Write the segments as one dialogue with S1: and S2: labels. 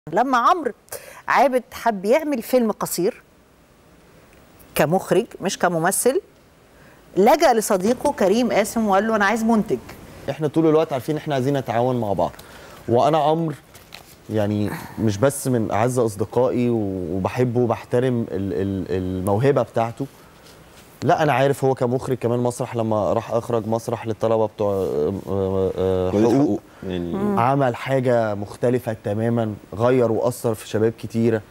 S1: لما عمرو عابد حب يعمل فيلم قصير كمخرج مش كممثل لجأ لصديقه كريم قاسم وقال له انا عايز منتج
S2: احنا طول الوقت عارفين احنا عايزين نتعاون مع بعض وانا عمرو يعني مش بس من اعز اصدقائي وبحبه وبحترم ال- ال- الموهبه بتاعته لا انا عارف هو كمخرج كمان مسرح لما راح اخرج مسرح للطلبه بتوع آه، آه، آه، حقوق
S3: يعني
S2: عمل حاجه مختلفه تماما غير واثر في شباب كتيره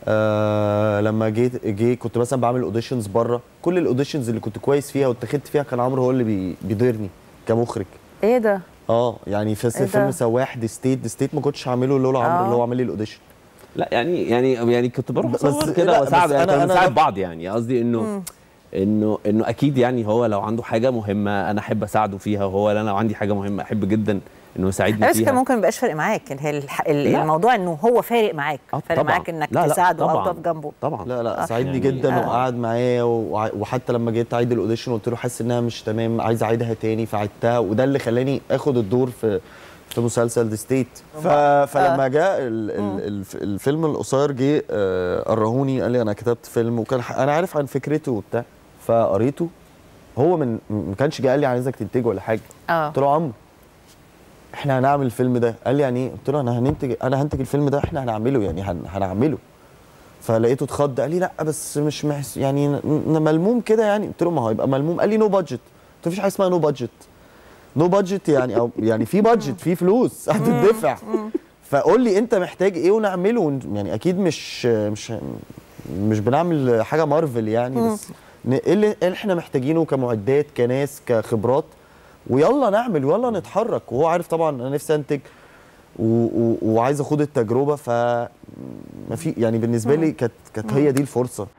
S2: آه لما جيت جي كنت مثلا بعمل اوديشنز بره كل الاوديشنز اللي كنت كويس فيها واتخذت فيها كان عمرو هو اللي بي بيديرني كمخرج
S1: ايه ده
S2: اه يعني في
S1: إيه ده؟
S2: فيلم سواح دي ستيت دي ستيت ما كنتش هعمله لولا عمرو
S1: آه.
S2: اللي هو عامل لي الاوديشن
S3: لا يعني يعني يعني كنت بروح
S2: بس-
S3: اصور
S2: لا،
S3: كده
S2: بس
S3: واساعد يعني
S2: أنا-
S3: كنا
S2: أنا
S3: بنساعد
S2: ده-
S3: بعض يعني قصدي انه انه انه اكيد يعني هو لو عنده حاجه مهمه انا احب اساعده فيها وهو لو انا عندي حاجه مهمه احب جدا انه يساعدني
S1: بس كان
S3: فيها
S1: ممكن ما يبقاش فارق معاك يعني هي الح- ال-
S3: لا.
S1: الموضوع انه هو فارق معاك
S3: آه،
S1: فارق
S3: طبعاً.
S1: معاك انك
S3: لا، لا،
S1: تساعده او
S3: طبعاً.
S1: تقف جنبه
S3: طبعا
S2: لا لا
S1: آه.
S2: ساعدني
S3: يعني-
S2: جدا
S1: آه.
S2: وقعد معايا وع- وحتى لما جيت اعيد الاوديشن قلت له حاسس انها مش تمام عايز اعيدها تاني فعدتها وده اللي خلاني اخد الدور في في مسلسل دي ستيت ف... فلما جاء ال... ال... الف- الفيلم القصير جه آه، قرهوني قال لي انا كتبت فيلم وكان ح- انا عارف عن فكرته وبتاع فقريته هو من ما كانش جه قال لي عايزك تنتجه ولا حاجه
S1: اه
S2: قلت له عمرو احنا هنعمل الفيلم ده قال لي يعني ايه قلت له انا هننتج انا هنتج الفيلم ده احنا هنعمله يعني هن... هنعمله فلقيته اتخض قال لي لا بس مش محس يعني ن- ن- ملموم كده يعني قلت له ما هو يبقى ملموم قال لي نو بادجت قلت له مفيش حاجه اسمها نو بادجت نو بادجت يعني او يعني في بادجت في فلوس هتدفع فقول لي انت محتاج ايه ونعمله ون- يعني اكيد مش مش مش بنعمل حاجه مارفل يعني بس ن- ايه اللي إيه اللي احنا محتاجينه كمعدات كناس كخبرات ويلا نعمل ويلا نتحرك وهو عارف طبعا انا نفسي انتج و- و- وعايز اخد التجربه ف ما في يعني بالنسبه لي كانت كانت هي دي الفرصه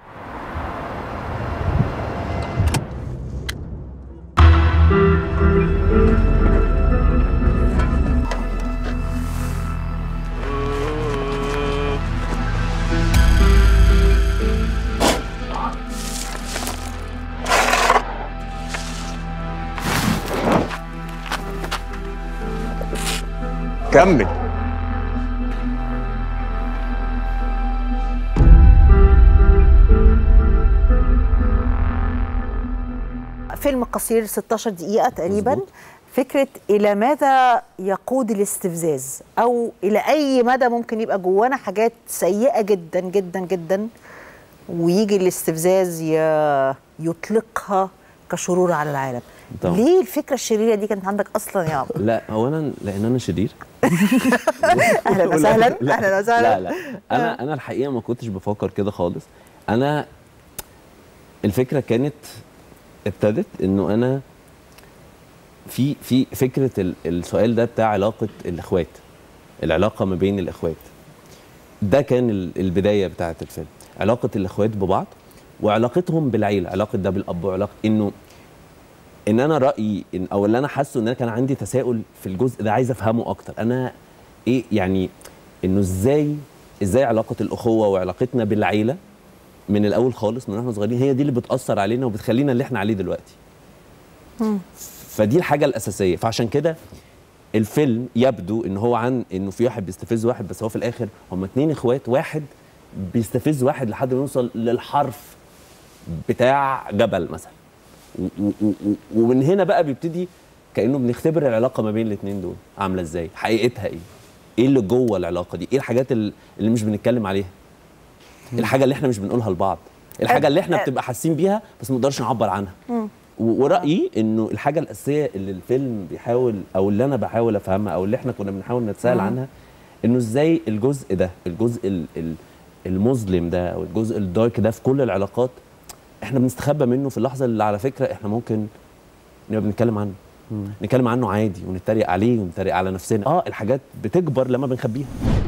S4: كمل
S1: فيلم قصير 16 دقيقة تقريبا فكرة إلى ماذا يقود الاستفزاز أو إلى أي مدى ممكن يبقى جوانا حاجات سيئة جدا جدا جدا ويجي الاستفزاز ي- يطلقها كشرور على العالم
S3: طبعا.
S1: ليه الفكرة الشريرة دي كانت عندك أصلا يا عمرو؟
S3: لا اولا لان انا شرير
S1: أهلا وسهلا
S3: لا
S1: أهلا وسهلا
S3: لا لا انا انا الحقيقه ما كنتش بفكر كده خالص انا الفكره كانت ابتدت انه انا في في فكره ال- السؤال ده بتاع علاقه الاخوات العلاقه ما بين الاخوات ده كان ال- البدايه بتاعه الفيلم علاقه الاخوات ببعض وعلاقتهم بالعيله علاقه ده بالاب وعلاقه انه ان انا رايي إن او اللي انا حاسه ان انا كان عندي تساؤل في الجزء ده عايز افهمه اكتر انا ايه يعني انه ازاي ازاي علاقه الاخوه وعلاقتنا بالعيله من الاول خالص من واحنا صغيرين هي دي اللي بتاثر علينا وبتخلينا اللي احنا عليه دلوقتي فدي الحاجه الاساسيه فعشان كده الفيلم يبدو ان هو عن انه في واحد بيستفز واحد بس هو في الاخر هم اتنين اخوات واحد بيستفز واحد لحد ما يوصل للحرف بتاع جبل مثلا و- و- و- ومن هنا بقى بيبتدي كانه بنختبر العلاقه ما بين الاثنين دول عامله ازاي حقيقتها ايه ايه اللي جوه العلاقه دي ايه الحاجات ال- اللي مش بنتكلم عليها الحاجه اللي احنا مش بنقولها لبعض الحاجه اللي احنا بتبقى حاسين بيها بس ما نقدرش نعبر عنها و- ورايي انه الحاجه الاساسيه اللي الفيلم بيحاول او اللي انا بحاول افهمها او اللي احنا كنا بنحاول نتساءل عنها انه ازاي الجزء ده الجزء ال- ال- المظلم ده او الجزء الدارك ده في كل العلاقات احنا بنستخبى منه في اللحظه اللي على فكره احنا ممكن نبقى بنتكلم عنه نتكلم عنه عادي ونتريق عليه ونتريق على نفسنا اه الحاجات بتكبر لما بنخبيها